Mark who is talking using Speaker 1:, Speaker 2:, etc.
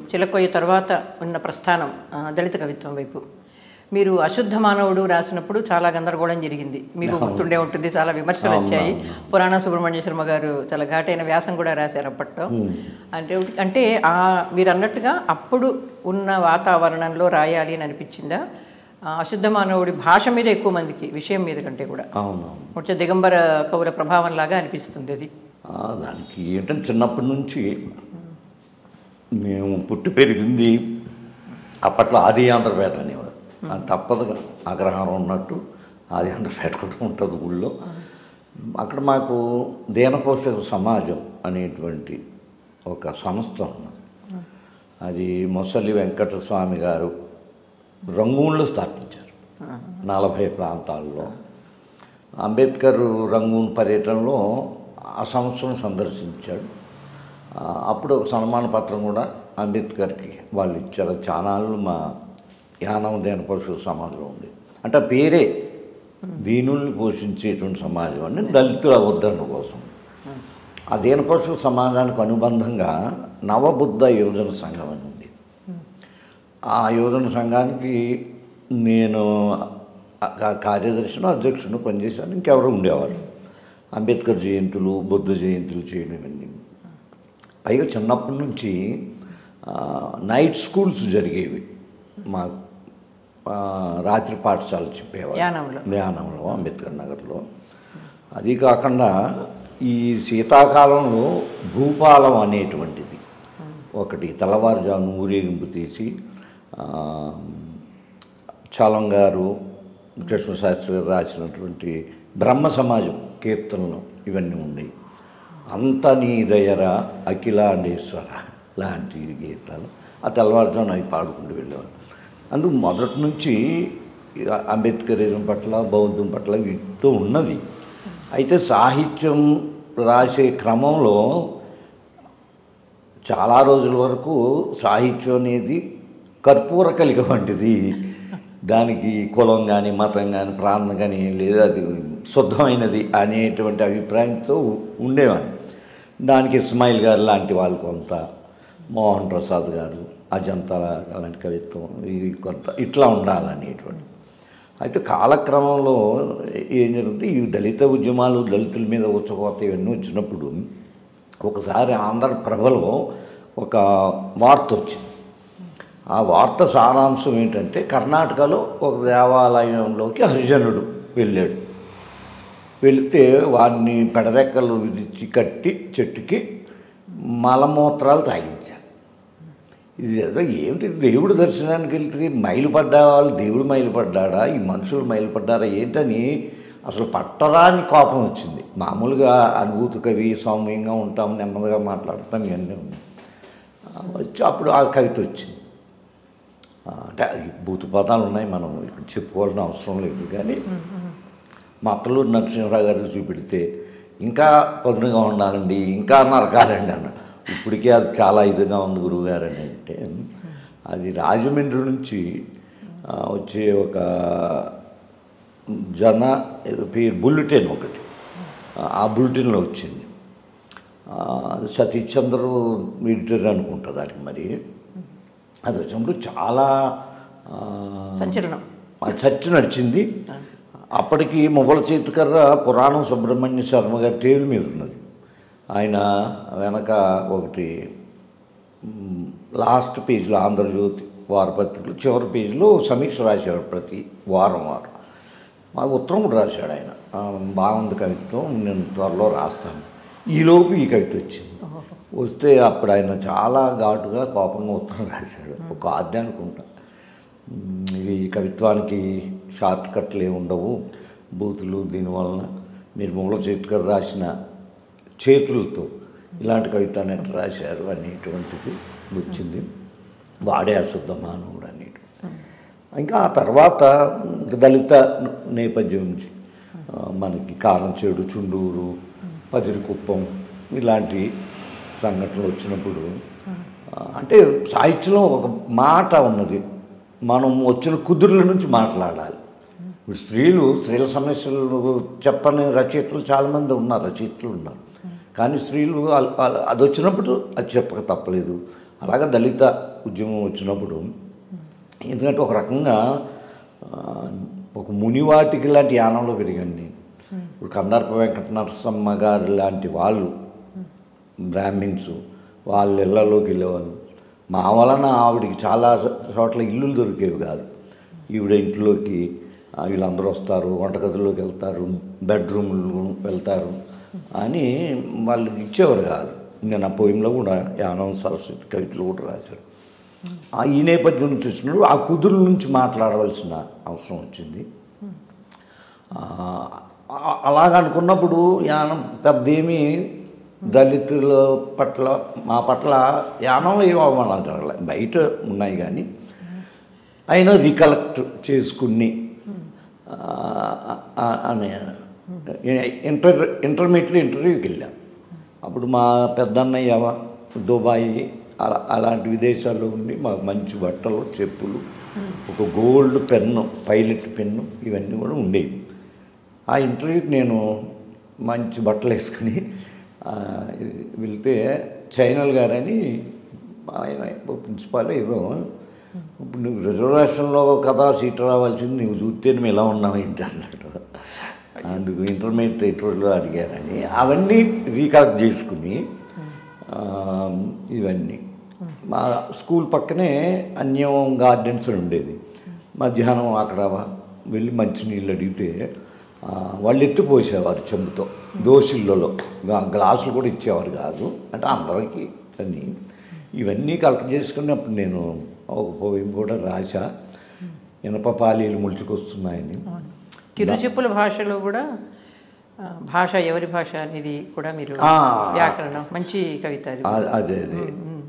Speaker 1: చిలకొయ్య తర్వాత ఉన్న ప్రస్థానం ఆ, దళిత కవిత్వం వైపు మీరు అశుద్ధ మానవుడు రాసినప్పుడు చాలా గందరగోళం జరిగింది మీకు గుర్తుండే ఉంటుంది చాలా విమర్శలు వచ్చాయి పురాణ సుబ్రహ్మణ్య శర్మ గారు చాలా ఘాటైన వ్యాసం కూడా రాశారు అప్పట్లో అంటే అంటే ఆ మీరు అన్నట్టుగా అప్పుడు ఉన్న వాతావరణంలో రాయాలి అని అనిపించిందా ఆ అశుద్ధ మానవుడి భాష మీద ఎక్కువ మందికి విషయం మీద కంటే కూడా
Speaker 2: అవునవును
Speaker 1: కొంచెం దిగంబర కవుల ప్రభావం లాగా అనిపిస్తుంది అది
Speaker 2: ఆ, దానికి ఏంటంటే చిన్నప్పటి నుంచి మేము పుట్టి పెరిగింది అప్పట్లో ఆది ఆంధ్రపేట అనేవారు అది తప్పదుగా అగ్రహారం ఉన్నట్టు ఆది ఆంధ్రపేట కూడా ఉంటుంది ఊళ్ళో అక్కడ మాకు దీనపోషక సమాజం అనేటువంటి ఒక సంస్థ ఉన్నది అది మొసలి వెంకటస్వామి గారు రంగూన్లో స్థాపించారు నలభై ప్రాంతాల్లో అంబేద్కర్ రంగూన్ పర్యటనలో ఆ సంస్థను సందర్శించాడు ఆ, అప్పుడు ఒక సన్మాన పత్రం కూడా అంబేద్కర్కి వాళ్ళు ఇచ్చారు ఛానళ్ళు మా యానం దేన పశువు సమాజం ఉంది అంటే ఆ పేరే దీనుల్ని పోషించేటువంటి సమాజం అని దళితుల ఉద్ధరణ కోసం ఆ దీన పశువు సమాజానికి అనుబంధంగా నవబుద్ధ యువజన సంఘం అని ఉంది ఆ యువజన సంఘానికి నేను ఆ- ఆ కార్యదర్శిను అధ్యక్షుడు పనిచేశాను ఇంకెవరు ఉండేవారు అంబేద్కర్ జయంతులు బుద్ధ జయంతులు చేయడం ఇవన్నీ పైగా చిన్నప్పటి నుంచి ఆ, నైట్ స్కూల్స్ జరిగేవి మా ఆ, రాత్రి పాఠశాల చెప్పేవారు
Speaker 1: యానంలో.
Speaker 2: ధ్యానంలో అంబేద్కర్ నగర్లో అది కాకుండా ఈ శీతాకాలంలో భూపాలం అనేటువంటిది ఒకటి తెల్లవారుజాము ఊరేగింపు తీసి ఆ, చలం గారు కృష్ణశాస్త్రి గారు రాసినటువంటి బ్రహ్మ సమాజం కీర్తనలు ఇవన్నీ ఉండేవి అంత నీ దయరా అఖిలాండేశ్వర లాంటి గీతాలు ఆ తెల్లవారుజామున అవి పాడుకుంటూ వెళ్ళేవారు అందుకు మొదటి నుంచి ఇక అంబేద్కరిజం పట్ల బౌద్ధం పట్ల వీటితో ఉన్నది అయితే సాహిత్యం రాసే క్రమంలో చాలా రోజుల వరకు సాహిత్యం అనేది కర్పూర కలిక వంటిది దానికి కులం కానీ మతం కానీ ప్రాంతం కానీ ఏం లేదు అది శుద్ధమైనది అనేటువంటి అభిప్రాయంతో ఉండేవాడిని దానికి ఇస్మాయిల్ గారు లాంటి వాళ్ళు కొంత మోహన్ ప్రసాద్ గారు అజంతా అలాంటి కవిత్వం ఇది కొంత ఇట్లా ఉండాలనేటువంటి అయితే కాలక్రమంలో ఏం జరుగుతుంది ఈ దళిత ఉద్యమాలు దళితుల మీద ఉచ్చకోత ఇవన్నీ వచ్చినప్పుడు ఒకసారి ఆంధ్రప్రభలో ఒక వార్త వచ్చింది ఆ వార్త సారాంశం ఏంటంటే కర్ణాటకలో ఒక దేవాలయంలోకి హరిజనుడు వెళ్ళాడు వెళితే వాడిని పెడరెక్కలు విడిచి కట్టి చెట్టుకి మలమూత్రాలు తాగించారు ఇది ఏదో ఏమిటి దేవుడు దర్శనానికి వెళ్తే మైలు పడ్డా వాళ్ళు దేవుడు మైలు పడ్డాడా ఈ మనుషులు మైలు పడ్డారా ఏంటని అసలు పట్టరాని కోపం వచ్చింది మామూలుగా అనుభూతి కవి సౌమ్యంగా ఉంటాం నెమ్మదిగా మాట్లాడతాం ఇవన్నీ ఉన్నాయి ఆ, వచ్చి అప్పుడు ఆ కవిత వచ్చింది ఆ, అంటే ఈ భూత పదాలు ఉన్నాయి మనం ఇక్కడ చెప్పుకోవాల్సిన అవసరం లేదు కానీ మా అత్తలూరు నరసింహరావు గారు చూపెడితే ఇంకా పదునుగా ఉండాలండి ఇంకా నరకాలండి అన్న ఇప్పటికే అది చాలా ఇదిగా ఉంది గురువుగారు అని అంటే అది రాజమండ్రి నుంచి ఆ, వచ్చే ఒక జన ఏదో పేరు బుల్లెటిన్ ఒకటి ఆ బుల్లెటిన్లో వచ్చింది ఆ, అది సతీష్ చంద్ర ఎడిటర్ అనుకుంటా దానికి మరి అది వచ్చినప్పుడు చాలా ఆ,
Speaker 1: సంచలనం
Speaker 2: ఆ చర్చ నడిచింది అప్పటికి మొగల చేతికర్ర పురాణం సుబ్రహ్మణ్య శర్మ గారి టేబుల్ మీద ఉన్నది ఆయన వెనక ఒకటి మ్, లాస్ట్ పేజీలో ఆంధ్రజ్యోతి వారపత్రికలు చివరి పేజీలో సమీక్ష రాశాడు ప్రతి వారం వారం మా ఉత్తరం కూడా రాశాడు ఆయన ఆ, బాగుంది కవిత్వం నేను త్వరలో రాస్తాను ఈలోపు ఈ కవిత వచ్చింది వస్తే అప్పుడు ఆయన చాలా ఘాటుగా కోపంగా ఉత్తరం రాశాడు ఒక ఆజ్ఞ అనుకుంటా మ్, ఇవి కవిత్వానికి షార్ట్ కట్లు ఏమి ఉండవు బూతులు దీనివలన మీరు మూల చేతికర్ రాసిన చేతులతో ఇలాంటి కవితాన్ని ఎట్లా రాశారు అనేటువంటిది వచ్చింది వాడే అశుద్ధ మానవుడు అనేటువంటి ఇంకా ఆ తర్వాత దళిత నేపథ్యం నుంచి ఆ, మనకి కారంచేడు చుండూరు పదిరికుప్పం ఇలాంటి సంఘటనలు వచ్చినప్పుడు ఆ, అంటే సాహిత్యంలో ఒక మాట ఉన్నది మనం వచ్చిన కుదురుల నుంచి మాట్లాడాలి ఇప్పుడు స్త్రీలు స్త్రీల సమస్యలు చెప్పని రచయితలు చాలామంది ఉన్నారు రచయితలు ఉన్నారు కానీ స్త్రీలు అల్- అల్- అది వచ్చినప్పుడు అది చెప్పక తప్పలేదు అలాగే దళిత ఉద్యమం వచ్చినప్పుడు ఎందుకంటే ఒక రకంగా ఆ, ఒక మునివాటికి లాంటి యానంలో పెరిగాను నేను ఇప్పుడు కందార్ప వెంకట నరసమ్మ గారు లాంటి వాళ్ళు బ్రాహ్మిన్స్ వాళ్ళ ఇళ్లలోకి వెళ్ళేవాళ్ళు మా వలన ఆవిడికి చాలా చోట్ల ఇల్లులు దొరికేవి కాదు ఈవిడ ఇంట్లోకి ఆ, వీళ్ళందరూ వస్తారు వంటగదిలోకి వెళ్తారు బెడ్రూమ్లు వెళ్తారు అని వాళ్ళు ఇచ్చేవారు కాదు ఇంకా నా పోయంలో కూడా యానం సరస్వతి కవితలు కూడా రాశారు ఆ ఈ నేపథ్యం చూసినప్పుడు ఆ కుదురు నుంచి మాట్లాడవలసిన అవసరం వచ్చింది ఆ, ఆ- అలాగ అనుకున్నప్పుడు యానం పెద్ద ఏమీ దళితుల పట్ల మా పట్ల యానంలో ఏం అవమానాలు జరగలే బయట ఉన్నాయి కానీ అయినా రికలెక్ట్ చేసుకుని ఆ, ఆ, అని ఇంటర్ ఇంటర్మీడియట్ ఇంటర్వ్యూకి వెళ్ళాం అప్పుడు మా పెద్దన్నయ్య దుబాయ్ అలా అలాంటి విదేశాల్లో ఉండి మాకు మంచి బట్టలు చెప్పులు ఒక గోల్డ్ పెన్ను పైలట్ పెన్ను ఇవన్నీ కూడా ఉండేవి ఆ ఇంటర్వ్యూకి నేను మంచి బట్టలు వేసుకుని ఆ, వెళ్తే చైనల్ గారని ఆయన ప్రిన్సిపాల్ ఏదో ఇప్పుడు నువ్వు రిజర్వేషన్లో కదా సీట్ రావాల్సింది నువ్వు చూస్తే నువ్వు ఎలా ఉన్నావు ఏంటి అన్నాడు అందుకు ఇంటర్మీడియట్ ఇంటర్వ్యూలో అడిగారని అవన్నీ రీకలెక్ట్ చేసుకుని ఆ, ఇవన్నీ మా స్కూల్ పక్కనే అన్యం గార్డెన్స్ అని ఉండేది మధ్యాహ్నం అక్కడ వెళ్ళి మంచినీళ్ళు అడిగితే ఆ, వాళ్ళు ఎత్తిపోసేవారు చెంబుతో దోశలలో గా- గ్లాసులు కూడా ఇచ్చేవారు కాదు అంటే అందరికీ అని ఇవన్నీ కలెక్ట్ చేసుకున్నప్పుడు నేను ఒక పోయం కూడా రాశా ఇనప పాలీలు ముడుచుకొస్తున్నాయని
Speaker 1: కిరు చెప్పుల భాషలో కూడా ఆ, భాష ఎవరి భాష అనేది కూడా మీరు
Speaker 2: ఆ.
Speaker 1: వ్యాకరణం మంచి కవిత అది
Speaker 2: ఆ- అదే అదే